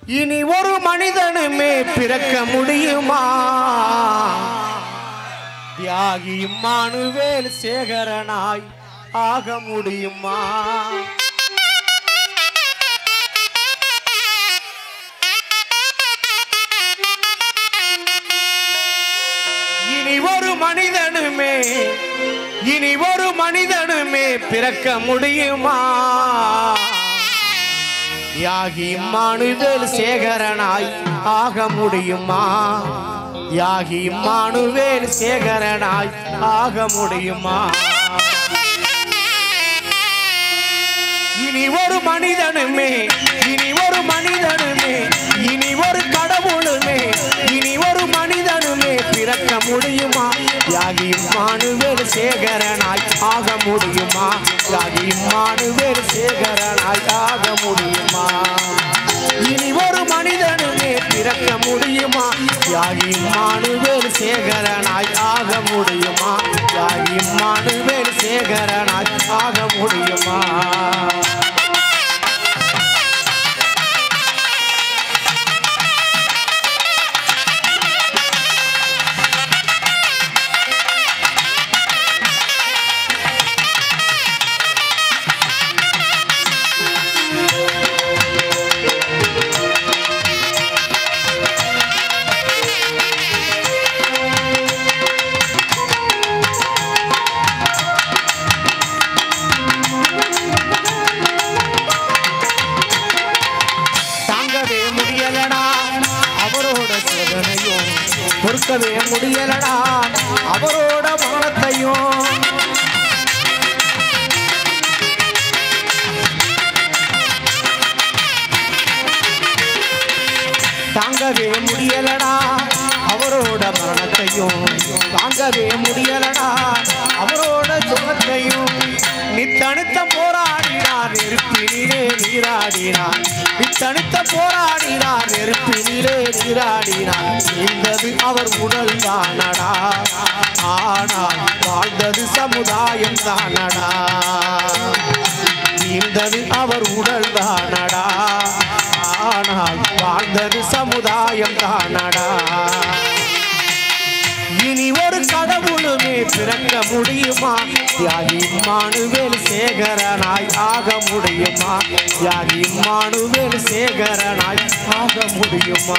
இனி ஒரு மனிதனுமே பிறக்க முடியுமா தியாகி இம்மானுவேல் சேகரனாய் ஆக முடியுமா இனி ஒரு மனிதனுமே இனி ஒரு மனிதனுமே பிறக்க முடியுமா யாகி இம்மானுவேல் சேகரனாய் ஆக முடியுமா யாகி இம்மானுவேல் சேகரனாய் ஆக முடியுமா இனி ஒரு மனிதனுமே இனி ஒரு மனிதனுமே இனி ஒரு கடவுளுமே இனி ஒரு மனிதனுமே பிறக்க முடியுமா யாகி இம்மானுவேல் சேகரனாய் ஆக முடியுமா யாகி இம்மானுவேல் சேகரனாய் ஆக முடியுமா இனி ஒரு மனிதனுமே பிறக்க முடியுமா யாகி இம்மானுவேல் சேகரனாய் ஆக முடியுமா யாகி இம்மானுவேல் சேகரனாய் ஆக முடியுமா தாங்கவே முடியலடா அவரோட சோதனையும் பொறுக்கவே முடியலடா அவரோட மரணத்தையும் தாங்கவே முடியலடா அவரோட மரணத்தையும் தாங்கவே முடியலடா அவரோட சுகத்தையும் நித்தனுத்த போராடினார் நெருப்பினிலே நீராடினார் நித்தனுத்த போராடினார் நெருப்பினிலே நீராடினார் இருந்தது அவர் உடல் தானடா ஆனால் வாழ்ந்தது சமுதாயம் தானடா இருந்தது அவர் உடல் தானடா ஆனால் வாழ்ந்தது சமுதாயம் தானடா இனி ஒரு கடவுளுமே பிறக்க முடியுமா யாகி மானுவேல் சேகரனாய் ஆக முடியுமா யாகி மானுவேல் சேகரனாய் ஆக முடியுமா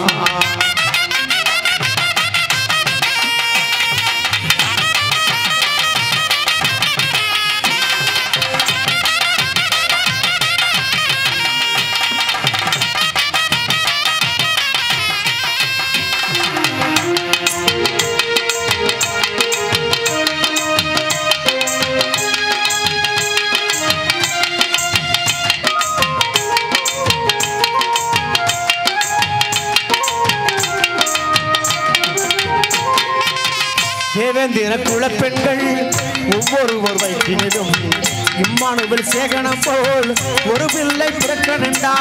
தேவேந்திர குலப்பெண்கள் ஒவ்வொருவர் வயிற்றினிலும் இம்மானுவல் சேகனம் போல் ஒரு பிள்ளை பிறக்க நின்றா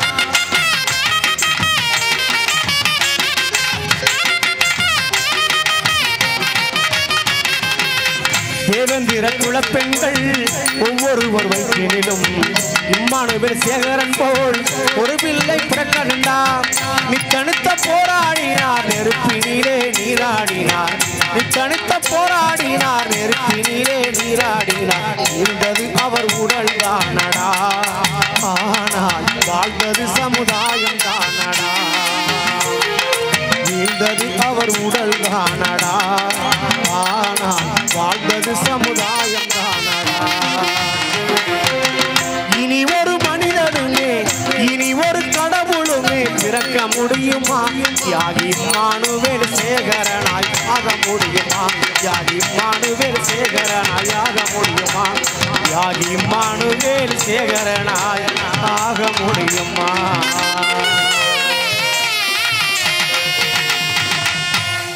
தேவேந்திர குலப்பெண்கள் ஒவ்வொருவர் வயிற்றினிலும் இம்மானுவல் சேகரன் போல் ஒரு பிள்ளை பிறக்க நின்றார் நித்தனுத்த போராடினார் நெருப்பினிலே நீராடினார் நித்தனுத்த போராடினார் நெருப்பினிலே நீராடினார் இருந்தது அவர் உடல் தானடா ஆனால் வாழ்ந்தது சமுதாயம் தானடா வீழ்ந்தது அவர் உடல் தானடா ஆனால் வாழ்ந்தது சமுதாயம் தானடா இனி ஒரு மனிதனுமே இனி ஒரு கடவுளுமே பிறக்க முடியுமா யாகி மானுவேல் சேகரனாய் ஆக முடியுமா யாகி மானுவேல் சேகரனாய் ஆக முடியுமா யாகி மானுவேல் சேகரனாய் ஆக முடியுமா